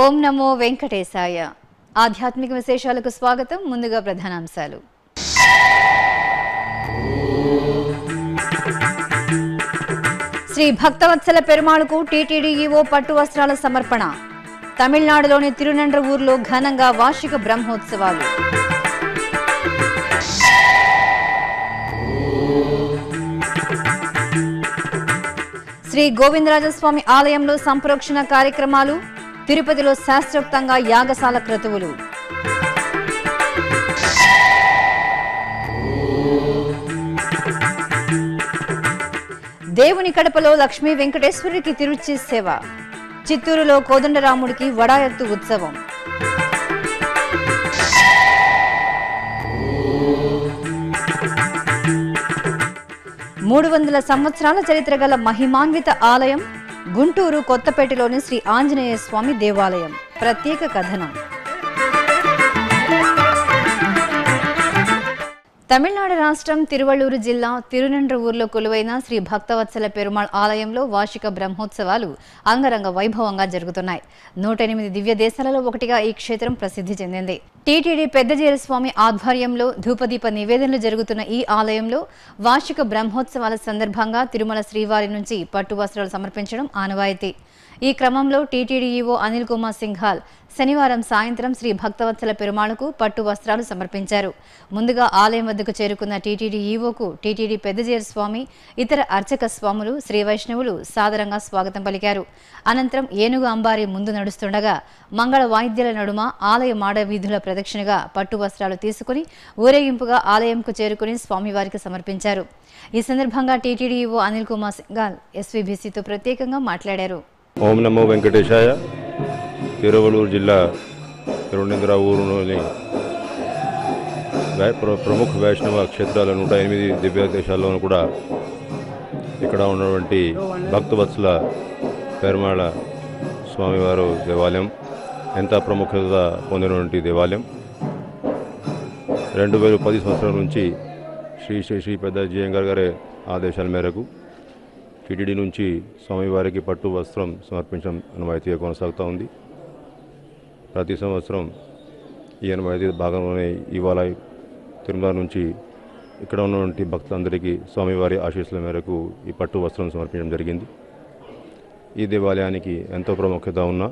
ఓం నమో వెంకటేశాయ ఆధ్యాత్మిక విశేషాలకు స్వాగతం ముందుగా ప్రధానాంశాలు శ్రీ భక్తవత్సల పెరుమాళకు టీటీడీ ఈవో పట్టు వస్త్రాల సమర్పణ తమిళనాడులోని తిరునండ్రవూరులో ఘనంగా వార్షిక బ్రహ్మోత్సవాలు శ్రీ గోవిందరాజస్వామి ఆలయంలో సంప్రోక్షణ కార్యక్రమాలు తిరుపతిలో శాస్త్రోక్తంగా యాగశాల క్రతువులు దేవుని కడపలో లక్ష్మీ వెంకటేశ్వరుడికి తిరుచి సేవ చిత్తూరులో కోదండరాముడికి వడాయత్తు ఉత్సవం మూడు వందల సంవత్సరాల చరిత్ర గల మహిమాన్విత ఆలయం గుంటూరు కొత్తపేటలోని శ్రీ ఆంజనేయ స్వామి దేవాలయం ప్రత్యేక కథనం తమిళనాడు రాష్ట్రం తిరువళ్ళూరు జిల్లా తిరునండ్రవూరులో కొలువైన శ్రీ భక్తవత్సల పెరుమాళ్ ఆలయంలో వార్షిక బ్రహ్మోత్సవాలు అంగరంగ వైభవంగా జరుగుతున్నాయి నూట ఎనిమిది దివ్య దేశాలలో ఒకటిగా ఈ క్షేత్రం ప్రసిద్ధి చెందింది టీటీడీ పెద్దజీర స్వామి ఆధ్వర్యంలో ధూపదీప నివేదనలు జరుగుతున్న ఈ ఆలయంలో వార్షిక బ్రహ్మోత్సవాల సందర్భంగా తిరుమల శ్రీవారి నుంచి పట్టు వస్త్రాలు సమర్పించడం ఆనవాయితీ ఈ క్రమంలో టీటీడీ ఈవో అనిల్ కుమార్ సింఘాల్ శనివారం సాయంత్రం శ్రీ భక్తవత్సల పెరుమాళకు పట్టు వస్త్రాలు సమర్పించారు ముందుగా ఆలయం వద్దకు చేరుకున్న టీటీడీ ఈవోకు టీటీడీ పెద్దజేరు స్వామి ఇతర అర్చక స్వాములు శ్రీ వైష్ణవులు సాదరంగా స్వాగతం పలికారు అనంతరం ఏనుగు అంబారి ముందు నడుస్తుండగా మంగళ వాయిద్యాల నడుమ ఆలయ మాడ వీధుల ప్రదక్షిణగా పట్టు వస్త్రాలు తీసుకుని ఊరేగింపుగా ఆలయంకు చేరుకుని స్వామివారికి సమర్పించారు ఈ సందర్భంగా టీటీడీ ఈవో అనిల్ కుమార్ సింఘాల్ ఎస్వీబీసీతో ప్రత్యేకంగా మాట్లాడారు ఓం నమో వెంకటేశాయ తిరువలూరు జిల్లా తిరువనంతర ఊరులోని వై- ప్ర- ప్రముఖ వైష్ణవ క్షేత్రాల నూట ఎనిమిది దివ్య దేశాల్లోనూ కూడా ఇక్కడ ఉన్నటువంటి భక్తవత్సల పెరుమాళ స్వామివారు దేవాలయం ఎంత ప్రాముఖ్యత పొందినటువంటి దేవాలయం రెండు వేల పది సంవత్సరాల నుంచి శ్రీ శ్రీ శ్రీ పెద్ద జియంగార్ గారి ఆదేశాల మేరకు టీటీడీ నుంచి స్వామివారికి పట్టు వస్త్రం సమర్పించడం అనుమతిగా కొనసాగుతూ ఉంది ప్రతి సంవత్సరం ఈ అనుమతి భాగంలోనే ఇవాళ తిరుమల నుంచి ఇక్కడ ఉన్నటువంటి భక్తులందరికీ స్వామివారి ఆశీస్సుల మేరకు ఈ పట్టు వస్త్రం సమర్పించడం జరిగింది ఈ దేవాలయానికి ఎంతో ప్రాముఖ్యత ఉన్న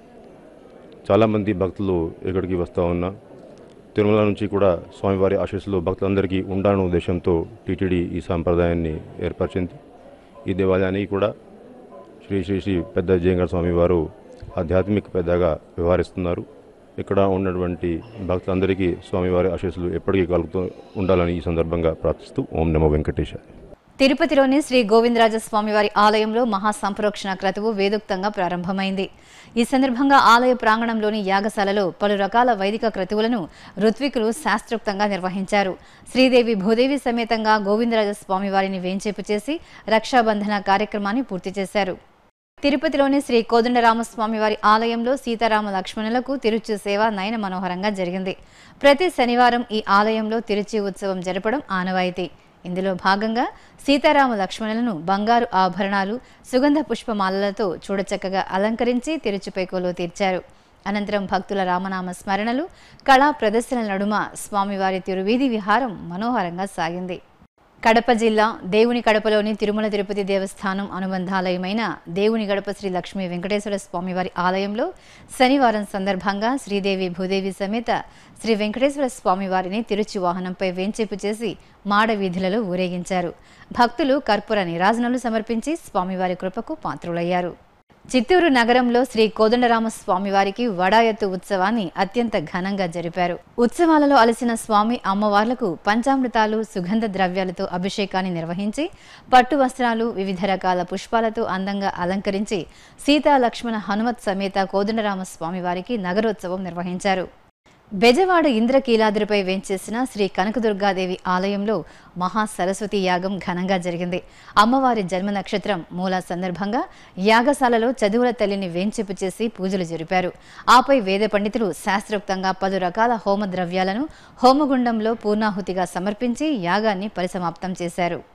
చాలామంది భక్తులు ఇక్కడికి వస్తూ ఉన్నా తిరుమల నుంచి కూడా స్వామివారి ఆశీస్సులు భక్తులందరికీ ఉండాలనే ఉద్దేశంతో టీటీడీ ఈ సాంప్రదాయాన్ని ఏర్పరిచింది ఈ దేవాలయానికి కూడా శ్రీ శ్రీ శ్రీ పెద్ద జయంగర్ స్వామి వారు ఆధ్యాత్మిక పెద్దగా వ్యవహరిస్తున్నారు ఇక్కడ ఉన్నటువంటి భక్తులందరికీ స్వామివారి ఆశీస్సులు ఎప్పటికీ కలుగుతూ ఉండాలని ఈ సందర్భంగా ప్రార్థిస్తూ ఓం నమో వెంకటేశ తిరుపతిలోని శ్రీ గోవిందరాజస్వామి వారి ఆలయంలో మహాసంప్రోక్షణ క్రతువు వేదోక్తంగా ప్రారంభమైంది ఈ సందర్భంగా ఆలయ ప్రాంగణంలోని యాగశాలలో పలు రకాల వైదిక క్రతువులను ఋత్వికులు శాస్త్రోక్తంగా నిర్వహించారు శ్రీదేవి భూదేవి సమేతంగా గోవిందరాజస్వామి వారిని వేంచేపు చేసి రక్షాబంధన కార్యక్రమాన్ని పూర్తి చేశారు తిరుపతిలోని శ్రీ కోదండరామస్వామి వారి ఆలయంలో సీతారామ లక్ష్మణులకు తిరుచి సేవ నయన మనోహరంగా జరిగింది ప్రతి శనివారం ఈ ఆలయంలో తిరుచి ఉత్సవం జరపడం ఆనవాయితీ ఇందులో భాగంగా సీతారామ లక్ష్మణులను బంగారు ఆభరణాలు సుగంధ పుష్పమాలలతో చూడచక్కగా అలంకరించి తిరుచిపైకోలో తీర్చారు అనంతరం భక్తుల రామనామ స్మరణలు కళా ప్రదర్శనల నడుమ స్వామివారి తిరువీధి విహారం మనోహరంగా సాగింది కడప జిల్లా దేవుని కడపలోని తిరుమల తిరుపతి దేవస్థానం అనుబంధాలయమైన దేవుని గడప శ్రీ లక్ష్మీ వెంకటేశ్వర స్వామివారి ఆలయంలో శనివారం సందర్భంగా శ్రీదేవి భూదేవి సమేత శ్రీ వెంకటేశ్వర స్వామివారిని తిరుచి వాహనంపై వేంచేపు చేసి మాడ వీధులలో ఊరేగించారు భక్తులు కర్పూర నిరాజనలు సమర్పించి స్వామివారి కృపకు పాత్రులయ్యారు చిత్తూరు నగరంలో శ్రీ కోదండరామ స్వామివారికి వడాయత్తు ఉత్సవాన్ని అత్యంత ఘనంగా జరిపారు ఉత్సవాలలో అలసిన స్వామి అమ్మవార్లకు పంచామృతాలు సుగంధ ద్రవ్యాలతో అభిషేకాన్ని నిర్వహించి పట్టు వస్త్రాలు వివిధ రకాల పుష్పాలతో అందంగా అలంకరించి సీతా లక్ష్మణ హనుమత్ సమేత కోదండరామ స్వామివారికి నగరోత్సవం నిర్వహించారు బెజవాడ ఇంద్రకీలాద్రిపై వేంచేసిన శ్రీ కనకదుర్గాదేవి ఆలయంలో మహా సరస్వతి యాగం ఘనంగా జరిగింది అమ్మవారి జన్మ నక్షత్రం మూల సందర్భంగా యాగశాలలో చదువుల తల్లిని వేంచేపు చేసి పూజలు జరిపారు ఆపై వేద పండితులు శాస్త్రోక్తంగా పలు రకాల హోమ ద్రవ్యాలను హోమగుండంలో పూర్ణాహుతిగా సమర్పించి యాగాన్ని పరిసమాప్తం చేశారు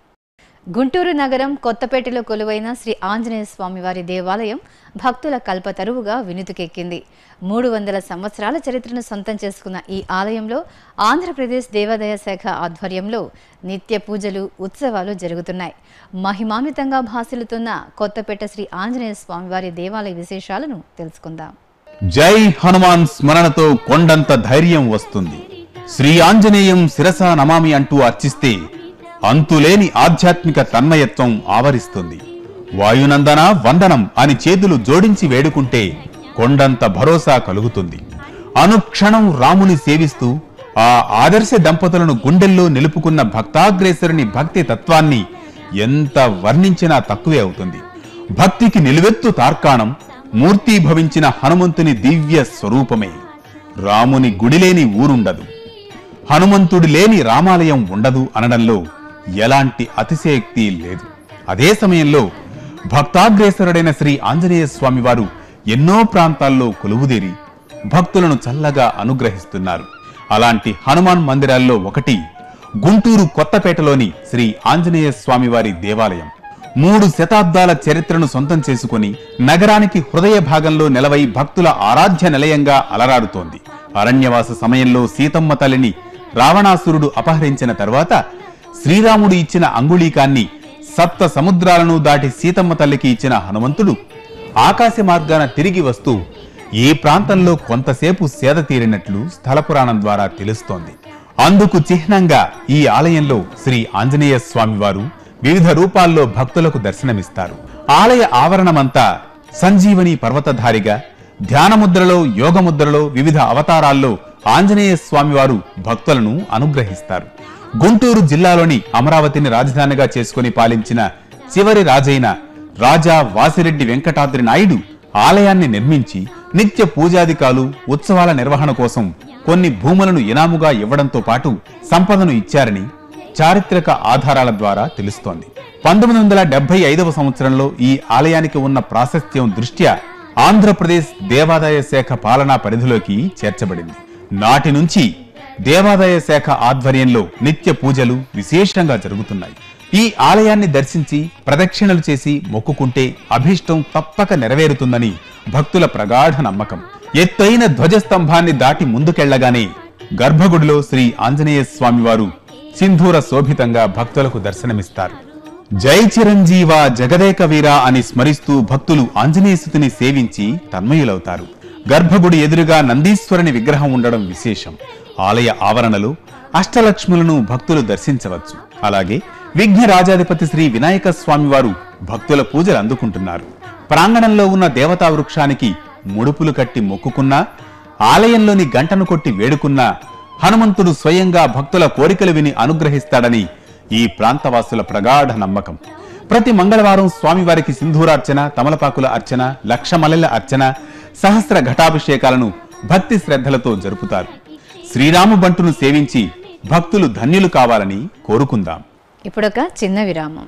గుంటూరు నగరం కొత్తపేటలో కొలువైన శ్రీ ఆంజనేయ స్వామివారి దేవాలయం భక్తుల కల్పతరువుగా వినుతుకెక్కింది మూడు వందల సంవత్సరాల చరిత్రను సొంతం చేసుకున్న ఈ ఆలయంలో ఆంధ్రప్రదేశ్ దేవాదాయ శాఖ ఆధ్వర్యంలో నిత్య పూజలు ఉత్సవాలు జరుగుతున్నాయి మహిమాన్వితంగా భాసిల్లుతున్న కొత్తపేట శ్రీ ఆంజనేయ స్వామివారి దేవాలయ విశేషాలను తెలుసుకుందాం జై హనుమాన్ స్మరణతో కొండంత ధైర్యం వస్తుంది శ్రీ ఆంజనేయం శిరస నమామి అంటూ అర్చిస్తే అంతులేని ఆధ్యాత్మిక తన్మయత్వం ఆవరిస్తుంది వాయునందన వందనం అని చేతులు జోడించి వేడుకుంటే కొండంత భరోసా కలుగుతుంది అనుక్షణం రాముని సేవిస్తూ ఆ ఆదర్శ దంపతులను గుండెల్లో నిలుపుకున్న భక్తాగ్రేసరుని భక్తి తత్వాన్ని ఎంత వర్ణించినా తక్కువే అవుతుంది భక్తికి నిలువెత్తు తార్కాణం మూర్తీభవించిన హనుమంతుని దివ్య స్వరూపమే రాముని గుడిలేని ఊరుండదు హనుమంతుడి లేని రామాలయం ఉండదు అనడంలో ఎలాంటి అతిశయోక్తి లేదు అదే సమయంలో భక్తాగ్రేసరుడైన శ్రీ ఆంజనేయ స్వామి వారు ఎన్నో ప్రాంతాల్లో కొలువుదేరి భక్తులను చల్లగా అనుగ్రహిస్తున్నారు అలాంటి హనుమాన్ మందిరాల్లో ఒకటి గుంటూరు కొత్తపేటలోని శ్రీ ఆంజనేయ స్వామివారి దేవాలయం మూడు శతాబ్దాల చరిత్రను సొంతం చేసుకుని నగరానికి హృదయ భాగంలో నిలవై భక్తుల ఆరాధ్య నిలయంగా అలరాడుతోంది అరణ్యవాస సమయంలో సీతమ్మ తల్లిని రావణాసురుడు అపహరించిన తరువాత శ్రీరాముడు ఇచ్చిన అంగుళీకాన్ని సప్త సముద్రాలను దాటి సీతమ్మ తల్లికి ఇచ్చిన హనుమంతుడు ఆకాశ మార్గాన తిరిగి వస్తూ ఈ ప్రాంతంలో కొంతసేపు సేద తీరినట్లు స్థల పురాణం ద్వారా తెలుస్తోంది అందుకు చిహ్నంగా ఈ ఆలయంలో శ్రీ ఆంజనేయ స్వామివారు వివిధ రూపాల్లో భక్తులకు దర్శనమిస్తారు ఆలయ ఆవరణమంతా సంజీవని పర్వతధారిగా ధ్యానముద్రలో యోగముద్రలో వివిధ అవతారాల్లో ఆంజనేయ స్వామివారు భక్తులను అనుగ్రహిస్తారు గుంటూరు జిల్లాలోని అమరావతిని రాజధానిగా చేసుకుని పాలించిన చివరి రాజైన రాజా వాసిరెడ్డి వెంకటాద్రి నాయుడు ఆలయాన్ని నిర్మించి నిత్య పూజాదికాలు ఉత్సవాల నిర్వహణ కోసం కొన్ని భూములను ఇనాముగా ఇవ్వడంతో పాటు సంపదను ఇచ్చారని చారిత్రక ఆధారాల ద్వారా తెలుస్తోంది పంతొమ్మిది వందల డెబ్బై ఐదవ సంవత్సరంలో ఈ ఆలయానికి ఉన్న ప్రాశస్త్యం దృష్ట్యా ఆంధ్రప్రదేశ్ దేవాదాయ శాఖ పాలనా పరిధిలోకి చేర్చబడింది నాటి నుంచి దేవాదాయ శాఖ ఆధ్వర్యంలో నిత్య పూజలు విశేషంగా జరుగుతున్నాయి ఈ ఆలయాన్ని దర్శించి ప్రదక్షిణలు చేసి మొక్కుకుంటే అభీష్టం తప్పక నెరవేరుతుందని భక్తుల ప్రగాఢ నమ్మకం ఎత్తైన ధ్వజస్తంభాన్ని దాటి ముందుకెళ్లగానే గర్భగుడిలో శ్రీ ఆంజనేయ స్వామివారు సింధూర శోభితంగా భక్తులకు దర్శనమిస్తారు జై చిరంజీవ జగదేక వీర అని స్మరిస్తూ భక్తులు ఆంజనేయసుతిని సేవించి తన్మయులవుతారు గర్భగుడి ఎదురుగా నందీశ్వరుని విగ్రహం ఉండడం విశేషం ఆలయ ఆవరణలో అష్టలక్ష్ములను భక్తులు దర్శించవచ్చు అలాగే విఘ్న రాజాధిపతి శ్రీ వినాయక స్వామివారు భక్తుల పూజలు అందుకుంటున్నారు ప్రాంగణంలో ఉన్న దేవతా వృక్షానికి ముడుపులు కట్టి మొక్కుకున్నా ఆలయంలోని గంటను కొట్టి వేడుకున్నా హనుమంతుడు స్వయంగా భక్తుల కోరికలు విని అనుగ్రహిస్తాడని ఈ ప్రాంతవాసుల ప్రగాఢ నమ్మకం ప్రతి మంగళవారం స్వామివారికి సింధూరార్చన తమలపాకుల అర్చన లక్షమలెల అర్చన సహస్ర ఘటాభిషేకాలను భక్తి శ్రద్ధలతో జరుపుతారు శ్రీరాము బంటును సేవించి భక్తులు ధన్యులు కావాలని కోరుకుందాం ఇప్పుడొక చిన్న విరామం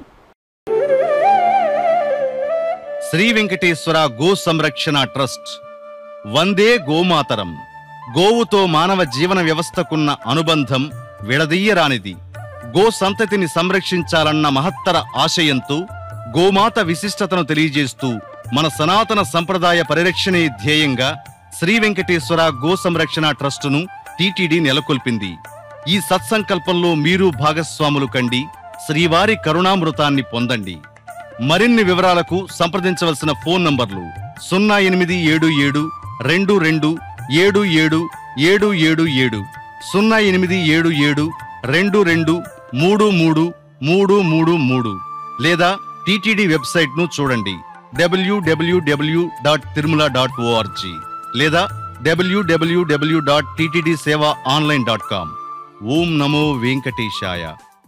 శ్రీ వెంకటేశ్వర గో సంరక్షణ ట్రస్ట్ వందే గోమాతరం గోవుతో మానవ జీవన వ్యవస్థకున్న అనుబంధం విడదీయరానిది గో సంతతిని సంరక్షించాలన్న మహత్తర ఆశయంతో గోమాత విశిష్టతను తెలియజేస్తూ మన సనాతన సంప్రదాయ పరిరక్షణే ధ్యేయంగా శ్రీ వెంకటేశ్వర గో సంరక్షణ ట్రస్టును టీటీడీ నెలకొల్పింది ఈ సత్సంకల్పంలో మీరు భాగస్వాములు కండి శ్రీవారి కరుణామృతాన్ని పొందండి మరిన్ని వివరాలకు సంప్రదించవలసిన ఫోన్ నంబర్లు సున్నా ఎనిమిది ఏడు ఏడు రెండు రెండు ఏడు ఏడు ఏడు ఏడు ఏడు సున్నా ఎనిమిది ఏడు ఏడు రెండు రెండు మూడు మూడు మూడు మూడు మూడు లేదా టీటీడీ వెబ్సైట్ ను చూడండి WWW dot Tirumala dot ORG లేదా డబ్ల్యూడబ్ల్యూడబ్ల్యూ డాట్ టీటీడీ సేవ ఆన్లైన్ డాట్ కామ్ ఓం నమో వెంకటేశాయ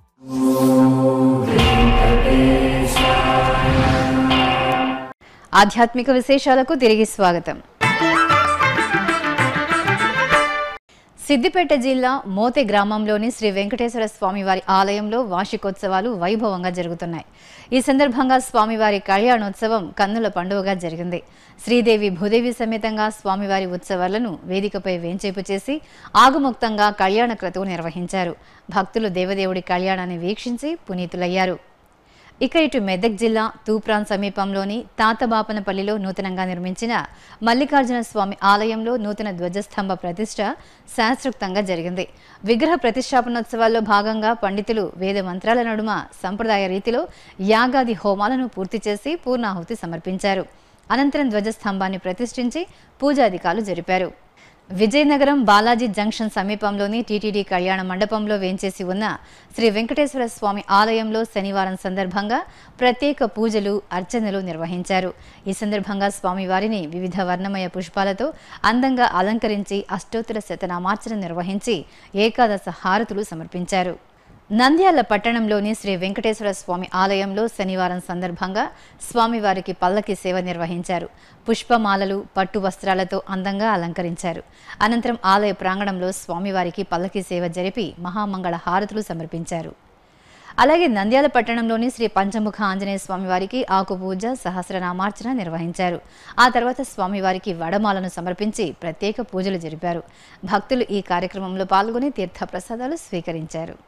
ఆధ్యాత్మిక విశేషాలకు తిరిగి స్వాగతం సిద్దిపేట జిల్లా మోతే గ్రామంలోని శ్రీ వెంకటేశ్వర స్వామివారి ఆలయంలో వార్షికోత్సవాలు వైభవంగా జరుగుతున్నాయి ఈ సందర్భంగా స్వామివారి కళ్యాణోత్సవం కన్నుల పండుగగా జరిగింది శ్రీదేవి భూదేవి సమేతంగా స్వామివారి ఉత్సవాలను వేదికపై వేంచేపు చేసి ఆగుముక్తంగా కళ్యాణ క్రతువు నిర్వహించారు భక్తులు దేవదేవుడి కళ్యాణాన్ని వీక్షించి పునీతులయ్యారు ఇక ఇటు మెదక్ జిల్లా తూప్రాన్ సమీపంలోని తాతబాపనపల్లిలో నూతనంగా నిర్మించిన మల్లికార్జున స్వామి ఆలయంలో నూతన ధ్వజస్తంభ ప్రతిష్ట శాస్త్రోక్తంగా జరిగింది విగ్రహ ప్రతిష్టాపనోత్సవాల్లో భాగంగా పండితులు వేద మంత్రాల నడుమ సంప్రదాయ రీతిలో యాగాది హోమాలను పూర్తి చేసి పూర్ణాహుతి సమర్పించారు అనంతరం ధ్వజస్తంభాన్ని ప్రతిష్ఠించి పూజాధికారులు జరిపారు విజయనగరం బాలాజీ జంక్షన్ సమీపంలోని టీటీడీ కళ్యాణ మండపంలో వేంచేసి ఉన్న శ్రీ వెంకటేశ్వర స్వామి ఆలయంలో శనివారం సందర్భంగా ప్రత్యేక పూజలు అర్చనలు నిర్వహించారు ఈ సందర్భంగా స్వామివారిని వివిధ వర్ణమయ పుష్పాలతో అందంగా అలంకరించి అష్టోత్తర శతనామార్చన నిర్వహించి ఏకాదశ హారతులు సమర్పించారు నంద్యాల పట్టణంలోని శ్రీ వెంకటేశ్వర స్వామి ఆలయంలో శనివారం సందర్భంగా స్వామివారికి పల్లకి సేవ నిర్వహించారు పుష్పమాలలు పట్టు వస్త్రాలతో అందంగా అలంకరించారు అనంతరం ఆలయ ప్రాంగణంలో స్వామివారికి పల్లకి సేవ జరిపి మహామంగళ హారతులు సమర్పించారు అలాగే నంద్యాల పట్టణంలోని శ్రీ పంచముఖ ఆంజనేయ స్వామివారికి ఆకు పూజ సహస్రనామార్చన నిర్వహించారు ఆ తర్వాత స్వామివారికి వడమాలను సమర్పించి ప్రత్యేక పూజలు జరిపారు భక్తులు ఈ కార్యక్రమంలో పాల్గొని తీర్థప్రసాదాలు స్వీకరించారు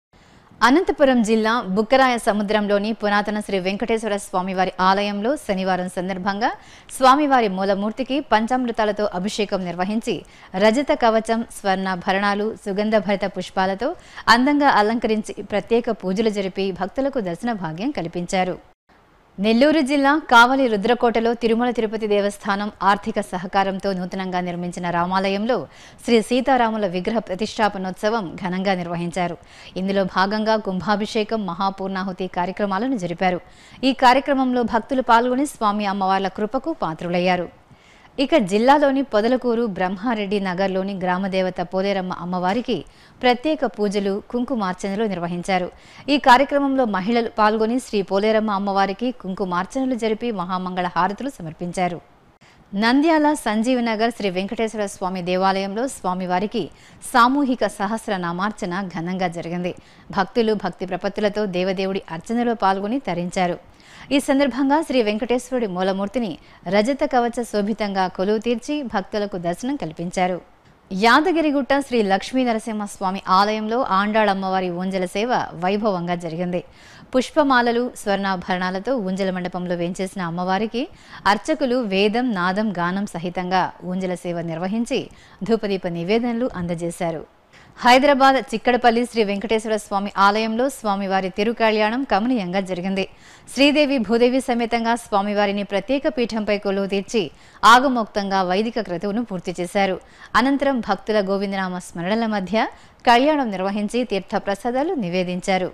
అనంతపురం జిల్లా బుక్కరాయ సముద్రంలోని పురాతన శ్రీ వెంకటేశ్వర స్వామివారి ఆలయంలో శనివారం సందర్భంగా స్వామివారి మూలమూర్తికి పంచామృతాలతో అభిషేకం నిర్వహించి రజత కవచం స్వర్ణాభరణాలు సుగంధభరిత పుష్పాలతో అందంగా అలంకరించి ప్రత్యేక పూజలు జరిపి భక్తులకు దర్శన భాగ్యం కల్పించారు నెల్లూరు జిల్లా కావలి రుద్రకోటలో తిరుమల తిరుపతి దేవస్థానం ఆర్థిక సహకారంతో నూతనంగా నిర్మించిన రామాలయంలో శ్రీ సీతారాముల విగ్రహ ప్రతిష్టాపనోత్సవం ఘనంగా నిర్వహించారు ఇందులో భాగంగా కుంభాభిషేకం మహాపూర్ణాహుతి కార్యక్రమాలను జరిపారు ఈ కార్యక్రమంలో భక్తులు పాల్గొని స్వామి అమ్మవార్ల కృపకు పాత్రులయ్యారు ఇక జిల్లాలోని పొదలకూరు బ్రహ్మారెడ్డి నగర్లోని గ్రామదేవత పోలేరమ్మ అమ్మవారికి ప్రత్యేక పూజలు కుంకుమార్చనలు నిర్వహించారు ఈ కార్యక్రమంలో మహిళలు పాల్గొని శ్రీ పోలేరమ్మ అమ్మవారికి కుంకుమార్చనలు జరిపి మహామంగళ హారతులు సమర్పించారు నంద్యాల సంజీవనగర్ శ్రీ వెంకటేశ్వర స్వామి దేవాలయంలో స్వామివారికి సామూహిక సహస్ర నామార్చన ఘనంగా జరిగింది భక్తులు భక్తి ప్రపత్తులతో దేవదేవుడి అర్చనలో పాల్గొని తరించారు ఈ సందర్భంగా శ్రీ వెంకటేశ్వరుడి మూలమూర్తిని రజత కవచ శోభితంగా కొలువు తీర్చి భక్తులకు దర్శనం కల్పించారు యాదగిరిగుట్ట శ్రీ లక్ష్మీ నరసింహస్వామి ఆలయంలో ఆండాళ్ అమ్మవారి ఊంజల సేవ వైభవంగా జరిగింది పుష్పమాలలు స్వర్ణాభరణాలతో ఊంజల మండపంలో వేంచేసిన అమ్మవారికి అర్చకులు వేదం నాదం గానం సహితంగా ఊంజల సేవ నిర్వహించి ధూపదీప నివేదనలు అందజేశారు హైదరాబాద్ చిక్కడపల్లి శ్రీ వెంకటేశ్వర స్వామి ఆలయంలో స్వామివారి తిరుకళ్యాణం కమనీయంగా జరిగింది శ్రీదేవి భూదేవి సమేతంగా స్వామివారిని ప్రత్యేక పీఠంపై కొలువు తీర్చి ఆగమోక్తంగా వైదిక క్రతువును పూర్తి చేశారు అనంతరం భక్తుల గోవిందనామ స్మరణల మధ్య కళ్యాణం నిర్వహించి తీర్థప్రసాదాలు నివేదించారు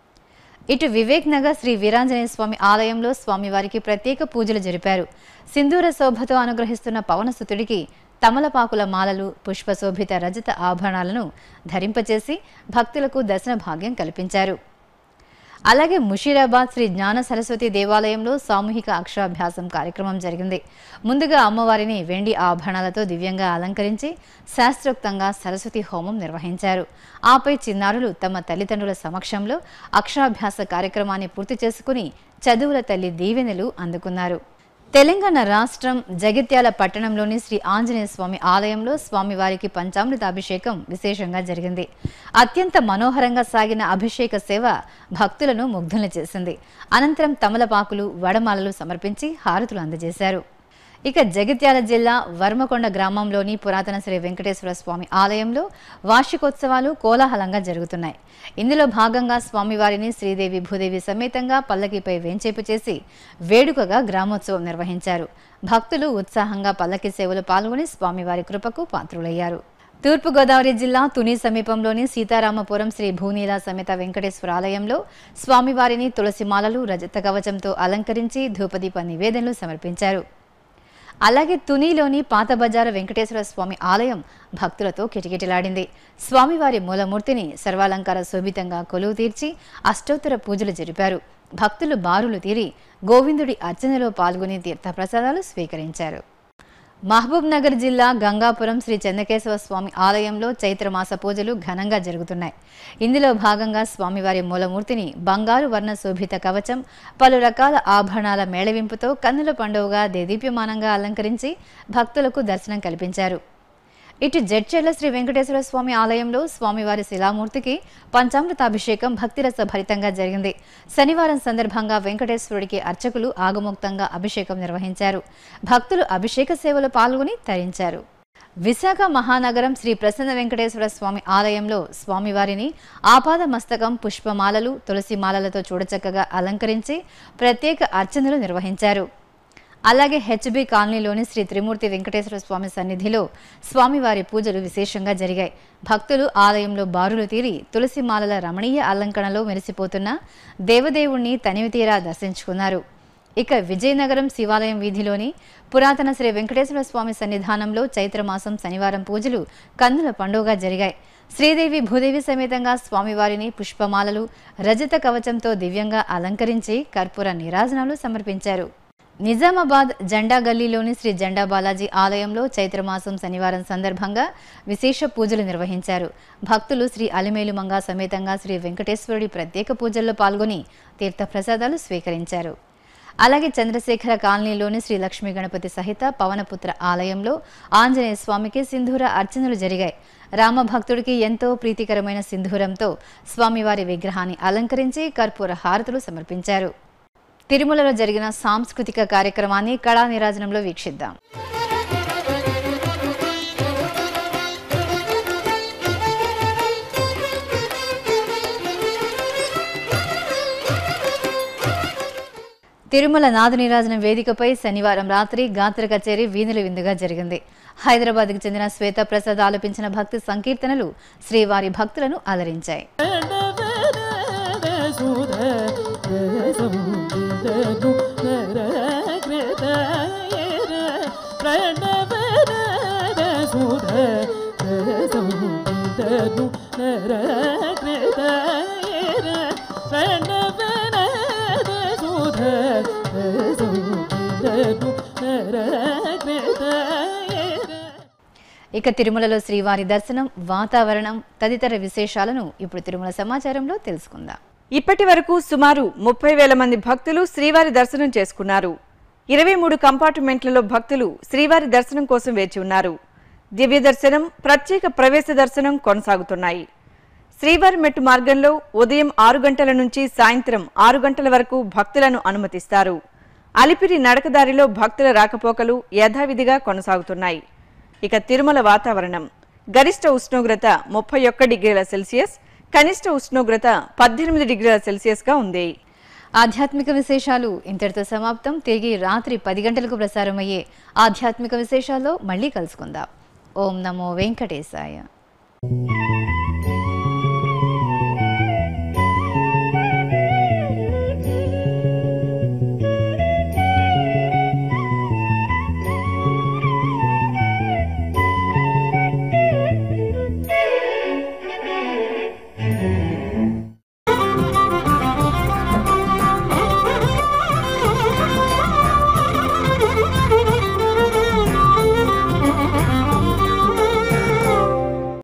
ఇటు వివేక్ నగర్ శ్రీ వీరాంజనేయ స్వామి ఆలయంలో స్వామివారికి ప్రత్యేక పూజలు జరిపారు సింధూర శోభతో అనుగ్రహిస్తున్న పవనసుతుడికి తమలపాకుల మాలలు పుష్పశోభిత రజత ఆభరణాలను ధరింపచేసి భక్తులకు దర్శన భాగ్యం కల్పించారు అలాగే ముషీరాబాద్ శ్రీ జ్ఞాన సరస్వతి దేవాలయంలో సామూహిక అక్షరాభ్యాసం కార్యక్రమం జరిగింది ముందుగా అమ్మవారిని వెండి ఆభరణాలతో దివ్యంగా అలంకరించి శాస్త్రోక్తంగా సరస్వతి హోమం నిర్వహించారు ఆపై చిన్నారులు తమ తల్లిదండ్రుల సమక్షంలో అక్షరాభ్యాస కార్యక్రమాన్ని పూర్తి చేసుకుని చదువుల తల్లి దీవెనలు అందుకున్నారు తెలంగాణ రాష్ట్రం జగిత్యాల పట్టణంలోని శ్రీ ఆంజనేయ స్వామి ఆలయంలో స్వామివారికి పంచామృత అభిషేకం విశేషంగా జరిగింది అత్యంత మనోహరంగా సాగిన అభిషేక సేవ భక్తులను ముగ్ధుల్ని చేసింది అనంతరం తమలపాకులు వడమాలలు సమర్పించి హారతులు అందజేశారు ఇక జగిత్యాల జిల్లా వర్మకొండ గ్రామంలోని పురాతన శ్రీ వెంకటేశ్వర స్వామి ఆలయంలో వార్షికోత్సవాలు కోలాహలంగా జరుగుతున్నాయి ఇందులో భాగంగా స్వామివారిని శ్రీదేవి భూదేవి సమేతంగా పల్లకిపై వేంచేపు చేసి వేడుకగా గ్రామోత్సవం నిర్వహించారు భక్తులు ఉత్సాహంగా పల్లకి సేవలో పాల్గొని స్వామివారి కృపకు పాత్రులయ్యారు తూర్పుగోదావరి జిల్లా తుని సమీపంలోని సీతారామపురం శ్రీ భూనీల సమేత వెంకటేశ్వర ఆలయంలో స్వామివారిని తులసిమాలలు రజత కవచంతో అలంకరించి ధూపదీప నివేదనలు సమర్పించారు అలాగే తునిలోని పాత బజారు వెంకటేశ్వర స్వామి ఆలయం భక్తులతో కిటకిటలాడింది స్వామివారి మూలమూర్తిని సర్వాలంకార శోభితంగా కొలువు తీర్చి అష్టోత్తర పూజలు జరిపారు భక్తులు బారులు తీరి గోవిందుడి అర్చనలో పాల్గొని తీర్థప్రసాదాలు స్వీకరించారు మహబూబ్ నగర్ జిల్లా గంగాపురం శ్రీ చెన్నకేశవ స్వామి ఆలయంలో చైత్రమాస పూజలు ఘనంగా జరుగుతున్నాయి ఇందులో భాగంగా స్వామివారి మూలమూర్తిని బంగారు వర్ణ శోభిత కవచం పలు రకాల ఆభరణాల మేళవింపుతో కన్నుల పండుగగా దేదీప్యమానంగా అలంకరించి భక్తులకు దర్శనం కల్పించారు ఇటు జడ్చెర్ల శ్రీ వెంకటేశ్వర స్వామి ఆలయంలో స్వామివారి శిలామూర్తికి పంచామృతాభిషేకం భక్తిరస భరితంగా జరిగింది శనివారం సందర్భంగా వెంకటేశ్వరుడికి అర్చకులు ఆగమోక్తంగా అభిషేకం నిర్వహించారు భక్తులు అభిషేక సేవలో పాల్గొని తరించారు విశాఖ మహానగరం శ్రీ ప్రసన్న వెంకటేశ్వర స్వామి ఆలయంలో స్వామివారిని ఆపాద మస్తకం పుష్పమాలలు తులసి మాలలతో చూడచక్కగా అలంకరించి ప్రత్యేక అర్చనలు నిర్వహించారు అలాగే హెచ్బి కాలనీలోని శ్రీ త్రిమూర్తి వెంకటేశ్వర స్వామి సన్నిధిలో స్వామివారి పూజలు విశేషంగా జరిగాయి భక్తులు ఆలయంలో బారులు తీరి తులసి మాలల రమణీయ అలంకరణలో మెరిసిపోతున్న దేవదేవుణ్ణి తనివి తీరా దర్శించుకున్నారు ఇక విజయనగరం శివాలయం వీధిలోని పురాతన శ్రీ వెంకటేశ్వర స్వామి సన్నిధానంలో చైత్రమాసం శనివారం పూజలు కన్నుల పండుగగా జరిగాయి శ్రీదేవి భూదేవి సమేతంగా స్వామివారిని పుష్పమాలలు రజత కవచంతో దివ్యంగా అలంకరించి కర్పూర నీరాజనాలు సమర్పించారు నిజామాబాద్ జెండా గల్లీలోని శ్రీ జెండా బాలాజీ ఆలయంలో చైత్రమాసం శనివారం సందర్భంగా విశేష పూజలు నిర్వహించారు భక్తులు శ్రీ అలిమేలుమంగా సమేతంగా శ్రీ వెంకటేశ్వరుడి ప్రత్యేక పూజల్లో పాల్గొని తీర్థప్రసాదాలు స్వీకరించారు అలాగే చంద్రశేఖర కాలనీలోని శ్రీ లక్ష్మీ గణపతి సహిత పవనపుత్ర ఆలయంలో ఆంజనేయ స్వామికి సింధూర అర్చనలు జరిగాయి రామభక్తుడికి ఎంతో ప్రీతికరమైన సింధూరంతో స్వామివారి విగ్రహాన్ని అలంకరించి కర్పూర హారతులు సమర్పించారు తిరుమలలో జరిగిన సాంస్కృతిక కార్యక్రమాన్ని కళా నిరాజనంలో వీక్షిద్దాం తిరుమల నాదనీరాజనం వేదికపై శనివారం రాత్రి గాత్ర కచేరీ వీణుల విందుగా జరిగింది హైదరాబాద్కు చెందిన శ్వేత ప్రసాద్ ఆలపించిన భక్తి సంకీర్తనలు శ్రీవారి భక్తులను అలరించాయి ఇక తిరుమలలో శ్రీవారి దర్శనం వాతావరణం తదితర విశేషాలను ఇప్పుడు తిరుమల సమాచారంలో తెలుసుకుందాం ఇప్పటి వరకు సుమారు ముప్పై వేల మంది భక్తులు శ్రీవారి దర్శనం చేసుకున్నారు ఇరవై మూడు కంపార్ట్మెంట్లలో భక్తులు శ్రీవారి దర్శనం కోసం వేచి ఉన్నారు దివ్య దర్శనం ప్రత్యేక ప్రవేశ దర్శనం కొనసాగుతున్నాయి శ్రీవారి మెట్టు మార్గంలో ఉదయం ఆరు గంటల నుంచి సాయంత్రం ఆరు గంటల వరకు భక్తులను అనుమతిస్తారు అలిపిరి నడకదారిలో భక్తుల రాకపోకలు యథావిధిగా కొనసాగుతున్నాయి ఇక తిరుమల వాతావరణం గరిష్ట ఉష్ణోగ్రత ముప్పై ఒక్క డిగ్రీల సెల్సియస్ కనిష్ట ఉష్ణోగ్రత పద్దెనిమిది డిగ్రీల సెల్సియస్గా ఉంది ఆధ్యాత్మిక విశేషాలు ఇంతటితో సమాప్తం తిరిగి రాత్రి పది గంటలకు ప్రసారమయ్యే ఆధ్యాత్మిక విశేషాల్లో మళ్ళీ కలుసుకుందాం ఓం నమో వెంకటేశాయ